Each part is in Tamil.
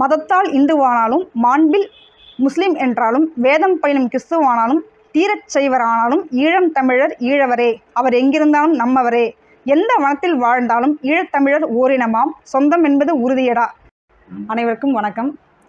மதத்தால் இந்துவானாலும் மாண்பில் முஸ்லிம் என்றாலும் வேதம் பயிலும் கிறிஸ்துவானாலும் தீரச் செய்வரானாலும் ஈழம் தமிழர் ஈழவரே அவர் எங்கிருந்தாலும் நம்மவரே எந்த வனத்தில் வாழ்ந்தாலும் ஈழத்தமிழர் ஓரினமாம் சொந்தம் என்பது உறுதியடா அனைவருக்கும் வணக்கம்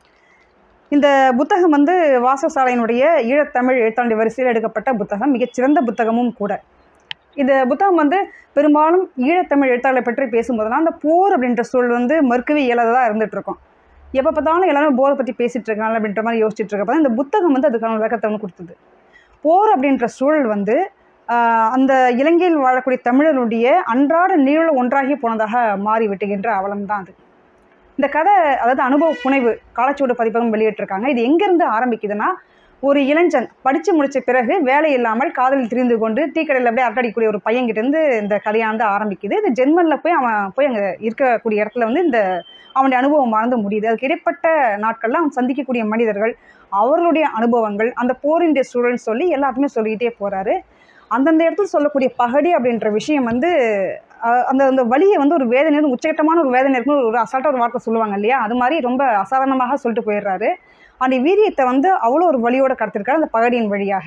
இந்த புத்தகம் வந்து வாசசாலையினுடைய ஈழத்தமிழ் எழுத்தாண்டி வரிசையில் எடுக்கப்பட்ட புத்தகம் மிகச்சிறந்த புத்தகமும் கூட இந்த புத்தகம் வந்து பெரும்பாலும் ஈழத்தமிழ் எழுத்தாளரை பற்றி பேசும்போதெல்லாம் அந்த போர் அப்படின்ற சூழல் வந்து மறுக்கவே இயலாததாக இருந்துட்டு இருக்கும் எப்போ பார்த்தாலும் எல்லாரும் போரை பற்றி பேசிகிட்டு இருக்காங்க அப்படின்ற மாதிரி யோசிச்சுட்டு இருக்கப்ப இந்த புத்தகம் வந்து அதுக்கான விளக்கத்தை வந்து கொடுத்தது போர் அப்படின்ற சூழல் வந்து ஆஹ், அந்த இலங்கையில் வாழக்கூடிய தமிழர்களுடைய அன்றாட நீள ஒன்றாகி போனதாக மாறி விட்டுகின்ற அவலம் தான் அது இந்த கதை அதாவது அனுபவ புனைவு காலச்சுவடு பதிப்பகம் வெளியிட்டிருக்காங்க இது எங்கேருந்து ஆரம்பிக்குதுன்னா ஒரு இளைஞன் படித்து முடித்த பிறகு வேலை இல்லாமல் காதலில் திரிந்து கொண்டு டீக்கடையில் அப்படியே அரட்டடிக்கூடிய ஒரு பையன்கிட்டேருந்து இந்த கதையானது ஆரம்பிக்குது இது ஜெர்மனில் போய் அவன் போய் அங்கே இருக்கக்கூடிய இடத்துல வந்து இந்த அவனுடைய அனுபவம் வாழ்ந்து முடியுது அதுக்கு இடைப்பட்ட நாட்களில் அவன் சந்திக்கக்கூடிய மனிதர்கள் அவர்களுடைய அனுபவங்கள் அந்த போரினுடைய சூழல்னு சொல்லி எல்லாத்தையுமே சொல்லிக்கிட்டே போகிறாரு அந்தந்த இடத்துல சொல்லக்கூடிய பகடி அப்படின்ற விஷயம் வந்து அஹ், அந்த அந்த வழியை வந்து ஒரு வேதனை வந்து உச்சகட்டமான ஒரு வேதனை இருக்குன்னு ஒரு அசால்ட்டாக ஒரு வார்த்தை சொல்லுவாங்க இல்லையா அது மாதிரி ரொம்ப அசாதாரணமாக சொல்லிட்டு போயிடுறாரு அந்த வீரியத்தை வந்து அவ்வளோ ஒரு வழியோட கடத்திருக்காரு அந்த பகடியின் வழியாக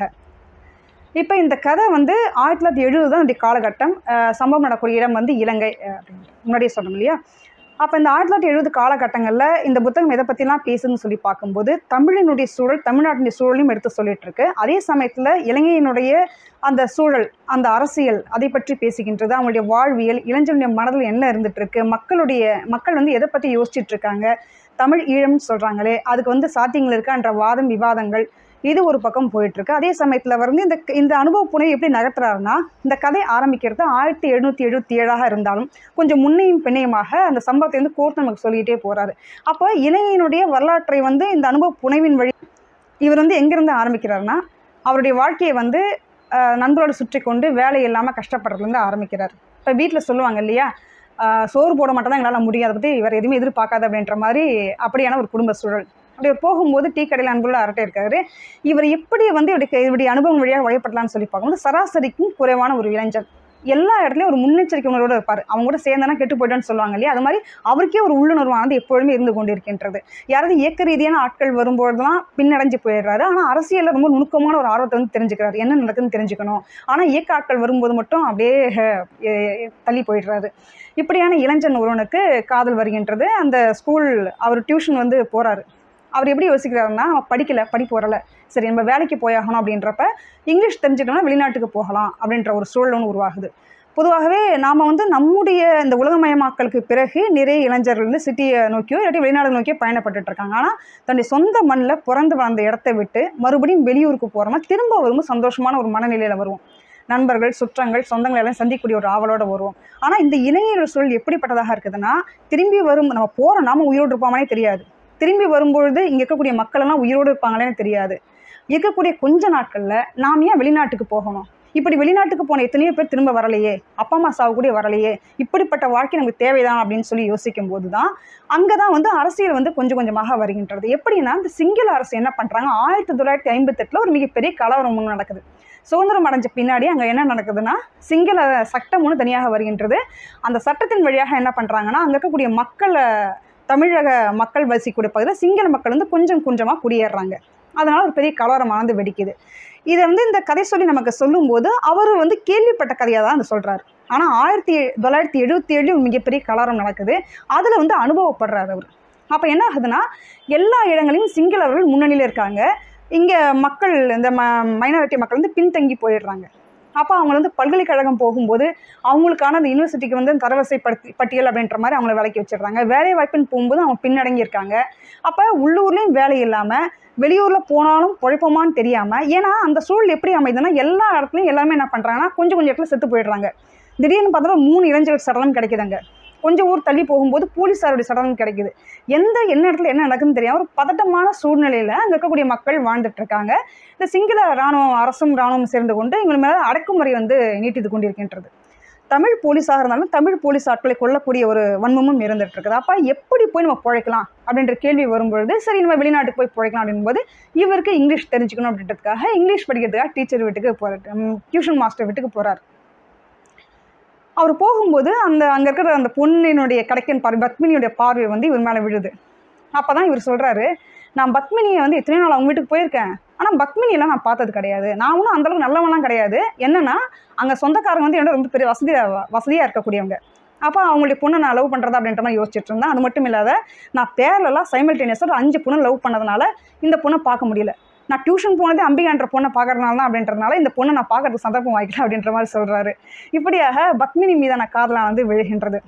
இப்போ இந்த கதை வந்து ஆயிரத்தி தொள்ளாயிரத்தி எழுபது தான் இந்த காலகட்டம் அஹ், சம்பவம் நடக்கூடிய இடம் வந்து இலங்கை அஹ், அப்படின்ட்டு முன்னாடியே சொன்னோம் இல்லையா அப்போ இந்த ஆயிரத்தி தொள்ளாயிரத்தி எழுபது காலகட்டங்களில் இந்த புத்தகம் எதை பற்றிலாம் பேசுதுன்னு சொல்லி பார்க்கும்போது தமிழினுடைய சூழல் தமிழ்நாட்டினுடைய சூழலையும் எடுத்து சொல்லிட்டு இருக்கு அதே சமயத்தில் இலங்கையினுடைய அந்த சூழல் அந்த அரசியல் அதை பற்றி பேசுகின்றது அவங்களுடைய வாழ்வியல் இளைஞனுடைய மனதில் என்ன இருந்துட்டு இருக்கு மக்களுடைய மக்கள் வந்து எதை பற்றி யோசிச்சுட்டு இருக்காங்க தமிழ் ஈழம்னு சொல்கிறாங்களே அதுக்கு வந்து சாத்தியங்கள் இருக்கான்ற வாதம் விவாதங்கள் இது ஒரு பக்கம் போயிட்டு இருக்கு அதே சமயத்தில் வந்து இந்த இந்த அனுபவ புனை எப்படி நகர்த்துறாருன்னா இந்த கதை ஆரம்பிக்கிறது ஆயிரத்தி எழுநூற்றி எழுபத்தி ஏழாக இருந்தாலும் கொஞ்சம் முன்னையும் பின்னையுமாக அந்த சம்பவத்தை வந்து கோர்த்து நமக்கு சொல்லிக்கிட்டே போறாரு அப்போ இலங்கையினுடைய வரலாற்றை வந்து இந்த அனுபவ புனைவின் வழி இவர் வந்து எங்கேருந்து ஆரம்பிக்கிறாருன்னா அவருடைய வாழ்க்கையை வந்து ஆஹ், நண்பரோடு சுற்றி கொண்டு வேலை இல்லாமல் கஷ்டப்படுறதுலேருந்து ஆரம்பிக்கிறார் இப்போ வீட்டில் சொல்லுவாங்க இல்லையா ஆஹ், சோறு போட மட்டும் தான் எங்களால் முடியாது அதை பற்றி இவர் எதுவுமே எதிர்பார்க்காது அப்படின்ற மாதிரி அப்படியான ஒரு குடும்ப சூழல் அப்படி அவர் போகும்போது டீ கடையில் அன்புள்ள அரட்டை இருக்காரு இவர் எப்படி வந்து இப்படி இப்படி அனுபவம் வழியாக வழிபடலாம்னு சொல்லி பார்க்கும்போது சராசரிக்கும் குறைவான ஒரு இளைஞன் எல்லா இடத்துலையும் ஒரு முன்னெச்சரிக்கை உணர்வோடு இருப்பார் அவங்க கூட சேர்ந்தானா கெட்டு போய்ட்டான்னு சொல்லுவாங்க இல்லையா அது மாதிரி அவருக்கே ஒரு உள்ளுணர்வானது எப்பொழுதுமே இருந்து கொண்டிருக்கின்றது யாராவது இயக்க ரீதியான ஆட்கள் வரும்போதெல்லாம் பின்னடைஞ்சு போயிடுறாரு ஆனால் அரசியலில் ரொம்ப நுணுக்கமான ஒரு ஆர்வத்தை வந்து தெரிஞ்சுக்கிறாரு என்ன நடக்குதுன்னு தெரிஞ்சுக்கணும் ஆனால் இயக்க ஆட்கள் வரும்போது மட்டும் அப்படியே அஹ், எ- தள்ளி போயிடுறாரு இப்படியான இளைஞன் ஒருவனுக்கு காதல் வருகின்றது அந்த ஸ்கூல் அவர் டியூஷன் வந்து போகிறாரு அவர் எப்படி யோசிக்கிறாருன்னா அவன் படிக்கல படிப்பு வரல சரி நம்ம வேலைக்கு போயாகணும் அப்படின்றப்ப இங்கிலீஷ் தெரிஞ்சுக்கணும்னா வெளிநாட்டுக்கு போகலாம் அப்படின்ற ஒரு சூழல் ஒன்று உருவாகுது பொதுவாகவே நாம் வந்து நம்முடைய இந்த உலகமயமாக்கலுக்கு பிறகு நிறைய இளைஞர்கள் வந்து சிட்டியை நோக்கியோ இல்லாட்டி வெளிநாடுகள் நோக்கியோ பயணப்பட்டுட்டு இருக்காங்க ஆனால் தன்னுடைய சொந்த மண்ணில் பிறந்து வளர்ந்த இடத்த விட்டு மறுபடியும் வெளியூருக்கு போகிறோமா திரும்ப வரும்போது சந்தோஷமான ஒரு மனநிலையில் வருவோம் நண்பர்கள் சுற்றங்கள் சொந்தங்கள் எல்லாம் சந்திக்கக்கூடிய ஒரு ஆவலோட வருவோம் ஆனால் இந்த இளைஞர்கள் சூழல் எப்படிப்பட்டதாக இருக்குதுன்னா திரும்பி வரும் நம்ம போகிறோம் நாம உயிரோடு இருப்போமானே தெரியாது திரும்பி வரும்பொழுது இங்கே இருக்கக்கூடிய மக்கள் எல்லாம் உயிரோடு இருப்பாங்களேன்னு தெரியாது இருக்கக்கூடிய கொஞ்ச நாட்களில் நாம் ஏன் வெளிநாட்டுக்கு போகணும் இப்படி வெளிநாட்டுக்கு போன எத்தனையோ பேர் திரும்ப வரலையே அப்பா அம்மா சாவு கூட வரலையே இப்படிப்பட்ட வாழ்க்கை நமக்கு தேவைதான் அப்படின்னு சொல்லி யோசிக்கும் போது தான் அங்கே தான் வந்து அரசியல் வந்து கொஞ்சம் கொஞ்சமாக வருகின்றது எப்படின்னா இந்த சிங்கள அரசு என்ன பண்ணுறாங்க ஆயிரத்தி தொள்ளாயிரத்தி ஐம்பத்தெட்டில் ஒரு மிகப்பெரிய கலவரம் ஒன்று நடக்குது சுதந்திரம் அடைஞ்ச பின்னாடி அங்கே என்ன நடக்குதுன்னா சிங்கள சட்டம் ஒன்று தனியாக வருகின்றது அந்த சட்டத்தின் வழியாக என்ன பண்ணுறாங்கன்னா அங்கே இருக்கக்கூடிய மக்களை தமிழக மக்கள் வசிக்கூடிய பகுதியில் சிங்கள மக்கள் வந்து கொஞ்சம் கொஞ்சமாக குடியேறுறாங்க அதனால் ஒரு பெரிய கலவரமானது வெடிக்குது இதை வந்து இந்த கதை சொல்லி நமக்கு சொல்லும்போது அவர் வந்து கேள்விப்பட்ட கதையாக தான் அதை சொல்கிறார் ஆனால் ஆயிரத்தி தொள்ளாயிரத்தி எழுபத்தி ஏழுல மிகப்பெரிய கலவரம் நடக்குது அதில் வந்து அனுபவப்படுறாரு அவர் அப்போ என்ன ஆகுதுன்னா எல்லா இடங்களையும் சிங்களவர்கள் முன்னணியில் இருக்காங்க இங்கே மக்கள் இந்த ம மைனாரிட்டி மக்கள் வந்து பின்தங்கி போயிடுறாங்க அப்போ அவங்க வந்து பல்கலைக்கழகம் போகும்போது அவங்களுக்கான அந்த யூனிவர்சிட்டிக்கு வந்து தரவரிசை படுத்தி பட்டியல் அப்படின்ற மாதிரி அவங்கள வேலைக்கு வச்சிடுறாங்க வேலை வாய்ப்புன்னு போகும்போது அவங்க பின்னடங்கி இருக்காங்க அப்போ உள்ளூர்லேயும் வேலை இல்லாமல் வெளியூரில் போனாலும் பொழைப்போமான்னு தெரியாமல் ஏன்னா அந்த சூழல் எப்படி அமைதுன்னா எல்லா இடத்துலையும் எல்லாருமே என்ன பண்ணுறாங்கன்னா கொஞ்சம் கொஞ்சம் இடத்துல செத்து போயிடுறாங்க திடீர்னு பார்த்தா மூணு இளைஞர்கள் சடலம் கிடைக்குதுங்க கொஞ்சம் ஊர் தள்ளி போகும்போது போலீஸாருடைய சடலம் கிடைக்குது எந்த என்ன இடத்துல என்ன நடக்குதுன்னு தெரியாம ஒரு பதட்டமான சூழ்நிலையில் அங்கே இருக்கக்கூடிய மக்கள் வாழ்ந்துட்டு இருக்காங்க இந்த சிங்கள இராணுவம் அரசும் இராணுவம் சேர்ந்து கொண்டு இவங்க மேலே அடக்குமுறை வந்து நீட்டித்து கொண்டிருக்கின்றது தமிழ் போலீஸாக இருந்தாலும் தமிழ் போலீஸ் ஆட்களை கொல்லக்கூடிய ஒரு வன்மமும் இருந்துட்டு இருக்குது அப்போ எப்படி போய் நம்ம பிழைக்கலாம் அப்படின்ற கேள்வி வரும்பொழுது சரி நம்ம வெளிநாட்டுக்கு போய் பிழைக்கலாம் அப்படின்போது இவருக்கு இங்கிலீஷ் தெரிஞ்சுக்கணும் அப்படின்றதுக்காக இங்கிலீஷ் படிக்கிறதுக்காக டீச்சர் வீட்டுக்கு போகிறார் டியூஷன் மாஸ்டர் வீட்டுக்கு போகிறார் அவர் போகும்போது அந்த அங்கே இருக்கிற அந்த பொண்ணினுடைய கடைக்கன் பார்வை பத்மினியுடைய பார்வை வந்து இவர் மேலே விழுது அப்போ தான் இவர் சொல்கிறாரு நான் பத்மினியை வந்து எத்தனை நாள் அவங்க வீட்டுக்கு போயிருக்கேன் ஆனால் பத்மினியெல்லாம் நான் பார்த்தது கிடையாது நான் ஒன்றும் அந்தளவுக்கு நல்லவன்லாம் கிடையாது என்னென்னா அங்கே சொந்தக்காரங்க வந்து என்னோட ரொம்ப பெரிய வசதியாக வசதியாக இருக்கக்கூடியவங்க அப்போ அவங்களுடைய பொண்ணை நான் லவ் பண்ணுறதா அப்படின்ற மாதிரி யோசிச்சுட்டு இருந்தேன் அது மட்டும் இல்லாத நான் பேரலாம் சைமல்டேனியஸாக ஒரு அஞ்சு பொண்ணை லவ் பண்ணதுனால இந்த பொண்ணை பார்க்க முடியல நான் டியூஷன் போனதே அம்பிகான்ற பொண்ணை பார்க்கறதுனால தான் அப்படின்றதுனால இந்த பொண்ணை நான் பார்க்கறதுக்கு சந்தர்ப்பம் வாய்க்கல அப்படின்ற மாதிரி சொல்கிறாரு இப்படியாக பத்மினி மீதான காதலாக வந்து விழுகின்றது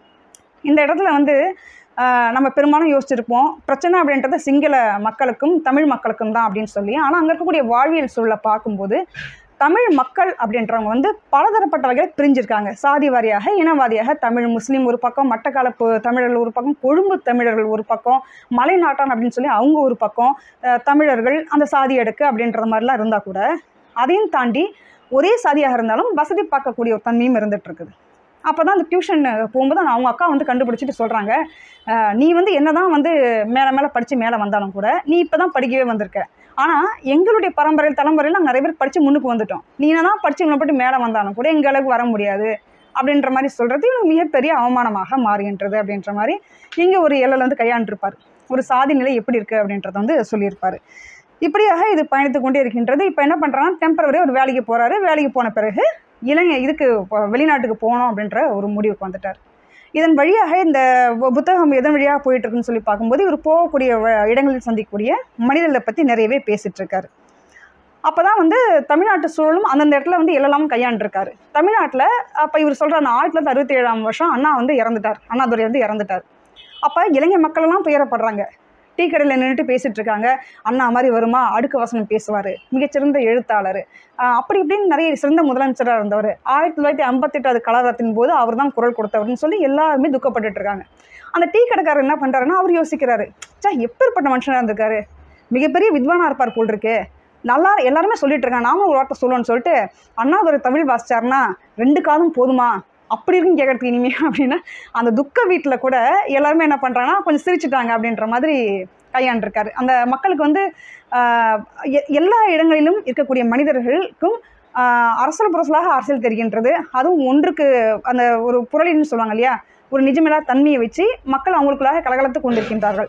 இந்த இடத்துல வந்து ஆஹ், நம்ம பெரும்பாலும் யோசிச்சிருப்போம் பிரச்சனை அப்படின்றது சிங்கள மக்களுக்கும் தமிழ் மக்களுக்கும் தான் அப்படின்னு சொல்லி ஆனால் அங்கே இருக்கக்கூடிய வாழ்வியல் சூழலை பார்க்கும்போது தமிழ் மக்கள் அப்படின்றவங்க வந்து பலதரப்பட்ட வகையில் பிரிஞ்சிருக்காங்க சாதி வாரியாக இனவாதியாக தமிழ் முஸ்லீம் ஒரு பக்கம் மட்டக்களப்பு தமிழர்கள் ஒரு பக்கம் கொழும்பு தமிழர்கள் ஒரு பக்கம் மலைநாட்டான் அப்படின்னு சொல்லி அவங்க ஒரு பக்கம் அஹ், தமிழர்கள் அந்த சாதி அடுக்கு அப்படின்ற மாதிரிலாம் இருந்தால் கூட அதையும் தாண்டி ஒரே சாதியாக இருந்தாலும் வசதி பார்க்கக்கூடிய ஒரு தன்மையும் இருந்துட்டு இருக்குது அப்போ தான் அந்த டியூஷன் போகும்போது நான் அவங்க அக்கா வந்து கண்டுபிடிச்சிட்டு சொல்கிறாங்க நீ வந்து என்னதான் வந்து மேலே மேலே படித்து மேலே வந்தாலும் கூட நீ இப்போ தான் படிக்கவே வந்திருக்க ஆனால் எங்களுடைய பரம்பரையில் தலைமுறையில் நாங்கள் நிறைய பேர் படித்து முன்னுக்கு வந்துட்டோம் நீ என்னதான் படித்து இவ்வளோ பட்டு மேலே வந்தாலும் கூட எங்கள் அளவுக்கு வர முடியாது அப்படின்ற மாதிரி சொல்கிறது இவனுக்கு மிகப்பெரிய அவமானமாக மாறுகின்றது அப்படின்ற மாதிரி இங்கே ஒரு எல்லையில் வந்து கையாண்டிருப்பார் ஒரு சாதி நிலை எப்படி இருக்குது அப்படின்றத வந்து சொல்லியிருப்பார் இப்படியாக இது பயணித்து கொண்டே இருக்கின்றது இப்போ என்ன பண்ணுறாங்கன்னா டெம்பரவரி ஒரு வேலைக்கு போகிறாரு வேலைக்கு போன பிறகு இளைஞ இதுக்கு இப்போ வெளிநாட்டுக்கு போகணும் அப்படின்ற ஒரு முடிவுக்கு வந்துட்டார் இதன் வழியாக இந்த பு- புத்தகம் எதன் வழியாக போயிட்டு இருக்குன்னு சொல்லி பார்க்கும்போது இவர் போகக்கூடிய வ- இடங்களில் சந்திக்கக்கூடிய மனிதர்களை பற்றி நிறையவே பேசிட்டு இருக்காரு அப்போ தான் வந்து தமிழ்நாட்டு சூழலும் அந்தந்த இடத்துல வந்து எல்லாம் கையாண்டிருக்காரு தமிழ்நாட்டில் அப்போ இவர் சொல்கிறார் ஆயிரத்தி தொள்ளாயிரத்தி அறுபத்தி ஏழாம் வருஷம் அண்ணா வந்து இறந்துட்டார் அண்ணாதுரை வந்து இறந்துட்டார் அப்போ இளைஞர் மக்கள் எல்லாம் துயரப்படுறாங்க டீ கடையில் நின்றுட்டு பேசிட்டு இருக்காங்க அண்ணா மாதிரி வருமா அடுக்கு வசனம் பேசுவார் மிகச்சிறந்த எழுத்தாளர் ஆஹ் அப்படி இப்படின்னு நிறைய சிறந்த முதலமைச்சராக இருந்தவர் ஆயிரத்தி தொள்ளாயிரத்தி ஐம்பத்தெட்டாவது கலவரத்தின் போது அவர் தான் குரல் கொடுத்தவர்னு சொல்லி எல்லாருமே துக்கப்பட்டுட்டு இருக்காங்க அந்த டீ கடைக்காரர் என்ன பண்ணுறாருன்னா அவர் யோசிக்கிறாரு சா எப்பேற்பட்ட மனுஷனாக இருந்திருக்காரு மிகப்பெரிய வித்வானா இருப்பார் போல் இருக்கு நல்லா எல்லாருமே சொல்லிட்டு இருக்காங்க நாம ஒரு வார்த்தை சொல்லுவோம்னு சொல்லிட்டு அண்ணாதுரை தமிழ் வாசிச்சாருன்னா ரெண்டு காதும் போதுமா அப்படி இருக்குன்னு கேட்கறதுக்கு இனிமே அப்படின்னா அந்த துக்க வீட்டில் கூட எல்லாருமே என்ன பண்ணுறாங்கன்னா கொஞ்சம் சிரிச்சிட்டாங்க அப்படின்ற மாதிரி கையாண்டிருக்காரு அந்த மக்களுக்கு வந்து ஆஹ், எ- எல்லா இடங்களிலும் இருக்கக்கூடிய மனிதர்களுக்கும் ஆஹ், அரசல் புரசலாக அரசியல் தெரிகின்றது அதுவும் ஒன்றுக்கு அந்த ஒரு புரளின்னு சொல்லுவாங்க இல்லையா ஒரு நிஜமில்லா தன்மையை வச்சு மக்கள் அவங்களுக்குள்ளாக கலகலத்து கொண்டிருக்கின்றார்கள்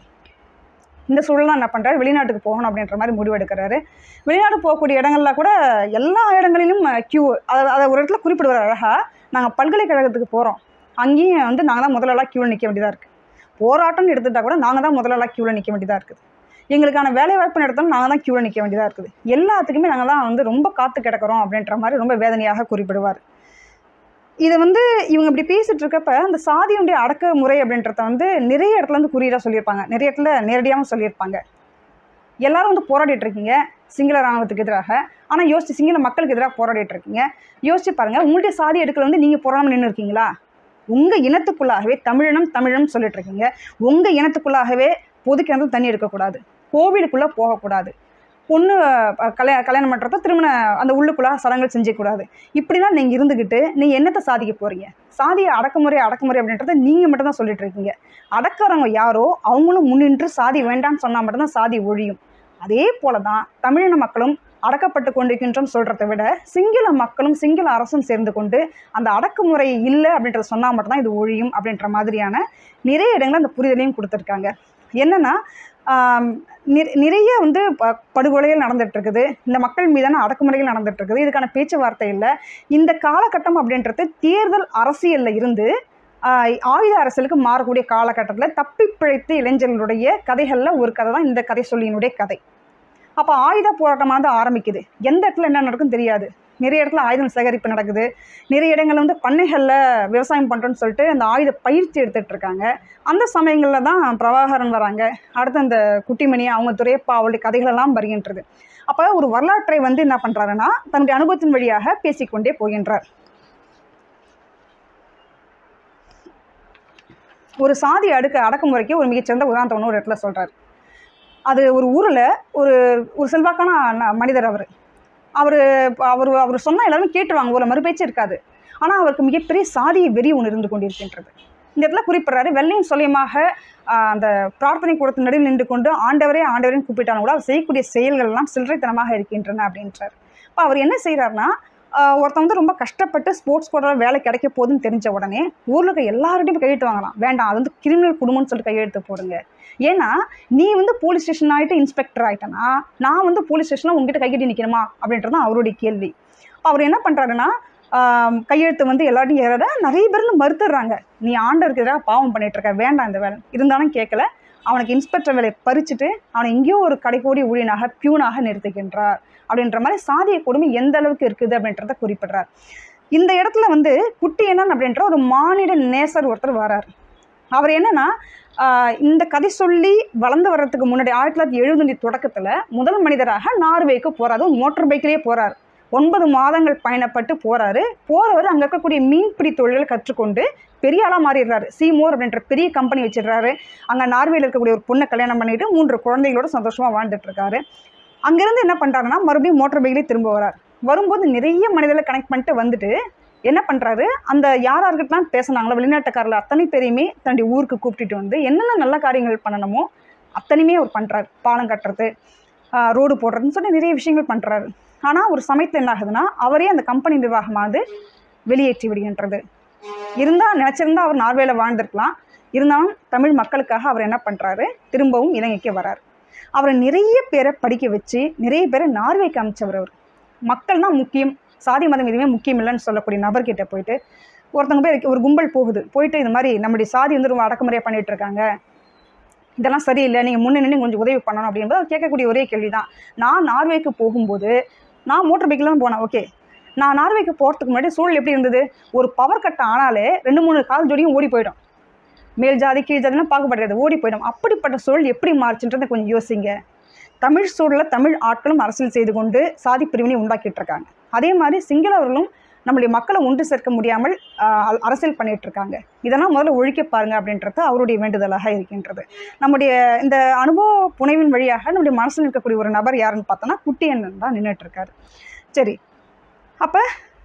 இந்த சூழலாம் என்ன பண்ணுறாரு வெளிநாட்டுக்கு போகணும் அப்படின்ற மாதிரி முடிவெடுக்கிறாரு வெளிநாடு போகக்கூடிய இடங்கள்ல கூட எல்லா இடங்களிலும் கியூ அதை அதை ஒரு இடத்துல குறிப்பிடுவார் அழகாக நாங்கள் பல்கலைக்கழகத்துக்கு போகிறோம் அங்கேயும் வந்து நாங்கள் தான் முதலெல்லாம் க்யூவில் நிற்க வேண்டியதாக இருக்குது போராட்டம்னு எடுத்துட்டா கூட நாங்கள் தான் முதலெல்லாம் க்யூவில் நிற்க வேண்டியதாக இருக்குது எங்களுக்கான வேலை வாய்ப்புன்னு எடுத்தாலும் நாங்கள் தான் க்யூவில் நிற்க வேண்டியதாக இருக்குது எல்லாத்துக்குமே நாங்கள் தான் வந்து ரொம்ப காத்து கிடக்கிறோம் அப்படின்ற மாதிரி ரொம்ப வேதனையாக குறிப்பிடுவார் இது வந்து இவங்க இப்படி பேசிட்டு இருக்கப்ப அந்த சாதியுடைய அடக்குமுறை அப்படின்றத வந்து நிறைய இடத்துல வந்து குறியீடாக சொல்லியிருப்பாங்க நிறைய இடத்துல நேரடியாகவும் சொல்லியிருப்பாங்க எல்லாரும் வந்து போராடிட்டு இருக்கீங்க சிங்கள ராணுவத்துக்கு எதிராக ஆனால் யோசிச்சு சிங்கள மக்களுக்கு எதிராக போராடிட்டு இருக்கீங்க யோசிச்சு பாருங்க உங்களுடைய சாதி எடுக்கல வந்து நீங்கள் போராடாமல் நின்று இருக்கீங்களா உங்கள் இனத்துக்குள்ளாகவே தமிழினம் தமிழம் சொல்லிட்டு இருக்கீங்க உங்கள் இனத்துக்குள்ளாகவே பொது கிணறு தண்ணி எடுக்கக்கூடாது கோவிலுக்குள்ளே போகக்கூடாது பொண்ணு அஹ், கல்யா கல்யாணம் பண்ணுறப்ப திருமண அந்த உள்ளுக்குள்ளே சடங்குகள் செஞ்சக்கூடாது இப்படிலாம் நீங்கள் இருந்துக்கிட்டு நீங்கள் என்னத்தை சாதிக்க போகிறீங்க சாதிய அடக்குமுறை அடக்குமுறை அப்படின்றத நீங்கள் மட்டும்தான் சொல்லிட்டு இருக்கீங்க அடக்கிறவங்க யாரோ அவங்களும் முன்னின்று சாதி வேண்டாம்னு சொன்னால் மட்டும்தான் சாதி ஒழியும் அதே போல தான் தமிழின மக்களும் அடக்கப்பட்டு கொண்டிருக்கின்றோம் சொல்கிறத விட சிங்கள மக்களும் சிங்கள அரசும் சேர்ந்து கொண்டு அந்த அடக்குமுறை இல்லை அப்படின்றத சொன்னால் மட்டும்தான் இது ஒழியும் அப்படின்ற மாதிரியான நிறைய இடங்களில் அந்த புரிதலையும் கொடுத்துருக்காங்க என்னென்னா ஆம், நிற- நிறைய வந்து ப- படுகொலைகள் நடந்துட்டு இருக்குது இந்த மக்கள் மீதான அடக்குமுறைகள் நடந்துட்டு இருக்குது இதுக்கான பேச்சுவார்த்தை இல்லை இந்த காலகட்டம் அப்படின்றது தேர்தல் அரசியலில் இருந்து ஆஹ், ஆயுத அரசியலுக்கு மாறக்கூடிய காலகட்டத்தில் தப்பி பிழைத்த இளைஞர்களுடைய கதைகளில் ஒரு கதை தான் இந்த கதை சொல்லியினுடைய கதை அப்போ ஆயுத போராட்டமானது ஆரம்பிக்குது எந்த இடத்துல என்ன நடக்குன்னு தெரியாது நிறைய இடத்துல ஆயுதம் சேகரிப்பு நடக்குது நிறைய இடங்கள்ல வந்து பண்ணைகளில் விவசாயம் பண்ணுறோன்னு சொல்லிட்டு அந்த ஆயுத பயிற்சி எடுத்துட்டு இருக்காங்க அந்த சமயங்களில் தான் பிரபாகரன் வராங்க அடுத்து அந்த குட்டிமணி அவங்க துரையப்பா அவளுடைய கதைகளெல்லாம் வருகின்றது அப்போ ஒரு வரலாற்றை வந்து என்ன பண்ணுறாருன்னா தன்னுடைய அனுபவத்தின் வழியாக பேசிக்கொண்டே போகின்றார் ஒரு சாதி அடுக்க அடக்குமுறைக்கு ஒரு மிகச்சிறந்த உதாரணத்தை ஒன்று ஒரு இடத்துல சொல்கிறார் அது ஒரு ஊரில் ஒரு ஒரு செல்வாக்கான ந- மனிதர் அவர் அவர் அவர் அவர் சொன்னால் எல்லாருமே கேட்டுருவாங்க ஒரு மறுபேச்சு இருக்காது ஆனால் அவருக்கு மிகப்பெரிய சாதி வெறி ஒன்று இருந்து கொண்டிருக்கின்றது இந்த இடத்துல குறிப்பிட்றாரு வெள்ளையும் சொல்லியமாக ஆஹ், அந்த பிரார்த்தனை கூடத்தின் நடுவில் நின்று கொண்டு ஆண்டவரே ஆண்டவரேன்னு கூப்பிட்டாலும் கூட அவர் செய்யக்கூடிய செயல்கள் எல்லாம் சில்லறைத்தனமாக இருக்கின்றன அப்படின்றார் இப்போ அவர் என்ன செய்கிறாருன்னா ஆஹ் ஒருத்தன் வந்து ரொம்ப கஷ்டப்பட்டு ஸ்போர்ட்ஸ் கோட்டாவில் வேலை கிடைக்க போகுதுன்னு தெரிஞ்ச உடனே ஊரில் இருக்க எல்லார்கிட்டையும் போய் கையெழுத்து வாங்கலாம் வேண்டாம் அது வந்து கிரிமினல் குடும்பம்னு சொல்லிட்டு கையெழுத்து போடுங்க ஏன்னா நீ வந்து போலீஸ் ஸ்டேஷன் ஆகிட்டு இன்ஸ்பெக்டர் ஆகிட்டனா நான் வந்து போலீஸ் ஸ்டேஷனில் உங்ககிட்ட கைகட்டி நிற்கணுமா அப்படின்றது தான் அவருடைய கேள்வி அவர் என்ன பண்ணுறாருன்னா ஆம், கையெழுத்து வந்து எல்லாத்தையும் ஏறத நிறைய பேர் வந்து மறுத்துடுறாங்க நீ ஆண்டவருக்கு எதிராக பாவம் பண்ணிட்டு இருக்க வேண்டாம் இந்த வேலை இருந்தாலும் கேட்கல அவனுக்கு இன்ஸ்பெக்டர் வேலையை பறிச்சுட்டு அவனை எங்கேயோ ஒரு கடைக்கோடி ஊழியனாக பியூனாக நிறுத்துகின்றார் அப்படின்ற மாதிரி சாதிய கொடுமை எந்த அளவுக்கு இருக்குது அப்படின்றத குறிப்பிடுறார் இந்த இடத்துல வந்து குட்டியனன் அப்படின்ற ஒரு மானிட நேசர் ஒருத்தர் வரார் அவர் என்னன்னா ஆஹ் இந்த கதை சொல்லி வளர்ந்து வர்றதுக்கு முன்னாடி ஆயிரத்தி தொள்ளாயிரத்தி எழுபது தொடக்கத்தில் முதல் மனிதராக நார்வேக்கு போறாரு மோட்டர் பைக்கிலேயே போறார் ஒன்பது மாதங்கள் பயணப்பட்டு போறாரு போறவர் அங்கே இருக்கக்கூடிய மீன்பிடி தொழில்களை கற்றுக்கொண்டு பெரிய ஆளாக மாறிடுறாரு சீமோர் அப்படின்ற பெரிய கம்பெனி வச்சிடுறாரு அங்கே நார்வேல இருக்கக்கூடிய ஒரு பொண்ணை கல்யாணம் பண்ணிட்டு மூன்று குழந்தைகளோட சந்தோஷமா வாழ்ந்துட்டு இருக்காரு அங்கேருந்து என்ன பண்ணுறாருன்னா மறுபடியும் மோட்டர் பைக்லேயே திரும்ப வரார் வரும்போது நிறைய மனிதர்களை கனெக்ட் பண்ணிட்டு வந்துட்டு என்ன பண்ணுறாரு அந்த யார் யார்கிட்டலாம் பேசுனாங்களோ வெளிநாட்டுக்காரில் அத்தனை பேரையுமே தன்னுடைய ஊருக்கு கூப்பிட்டுட்டு வந்து என்னென்ன நல்ல காரியங்கள் பண்ணணுமோ அத்தனையுமே அவர் பண்ணுறாரு பாலம் கட்டுறது ரோடு போடுறதுன்னு சொல்லி நிறைய விஷயங்கள் பண்ணுறாரு ஆனால் ஒரு சமயத்தில் என்ன ஆகுதுன்னா அவரே அந்த கம்பெனி நிர்வாகமானது வெளியேற்றி விடுகின்றது இருந்தால் நினச்சிருந்தா அவர் நார்வேல வாழ்ந்திருக்கலாம் இருந்தாலும் தமிழ் மக்களுக்காக அவர் என்ன பண்ணுறாரு திரும்பவும் இலங்கைக்கு வரார் அவரை நிறைய பேரை படிக்க வச்சு நிறைய பேரை நார்வேக்கு அமைச்சவர் அவர் மக்கள் தான் முக்கியம் சாதி மதம் எதுவுமே முக்கியம் இல்லைன்னு சொல்லக்கூடிய நபர்கிட்ட போயிட்டு ஒருத்தவங்க போய் ஒரு கும்பல் போகுது போயிட்டு இது மாதிரி நம்முடைய சாதி வந்து ரொம்ப அடக்குமுறையாக பண்ணிட்டு இருக்காங்க இதெல்லாம் சரியில்லை நீங்கள் முன்னே நின்று கொஞ்சம் உதவி பண்ணணும் அப்படின்றது அவர் கேட்கக்கூடிய ஒரே கேள்வி தான் நான் நார்வேக்கு போகும்போது நான் மோட்டர் பைக்கில் தான் போனேன் ஓகே நான் நார்வேக்கு போகிறதுக்கு முன்னாடி சூழல் எப்படி இருந்தது ஒரு பவர் கட் ஆனாலே ரெண்டு மூணு கால் ஜோடியும் ஓடி போயிடும் மேல் ஜாதி கீழ் ஜாதிலாம் பார்க்கப்படுறது ஓடி போயிடும் அப்படிப்பட்ட சூழல் எப்படி மாறுச்சுன்றதை கொஞ்சம் யோசிங்க தமிழ் சூழலில் தமிழ் ஆட்களும் அரசியல் செய்து கொண்டு சாதி பிரிவினை உண்டாக்கிட்டு இருக்காங்க அதே மாதிரி சிங்களவர்களும் நம்முடைய மக்களை ஒன்று சேர்க்க முடியாமல் ஆஹ், அரசியல் பண்ணிட்டு இருக்காங்க இதெல்லாம் முதல்ல ஒழிக்க பாருங்க அப்படின்றது அவருடைய வேண்டுதலாக இருக்கின்றது நம்முடைய இந்த அனுபவ புனைவின் வழியாக நம்முடைய மனசில் இருக்கக்கூடிய ஒரு நபர் யாருன்னு பார்த்தோன்னா குட்டியண்ணன் தான் நின்றுட்டு இருக்காரு சரி அப்போ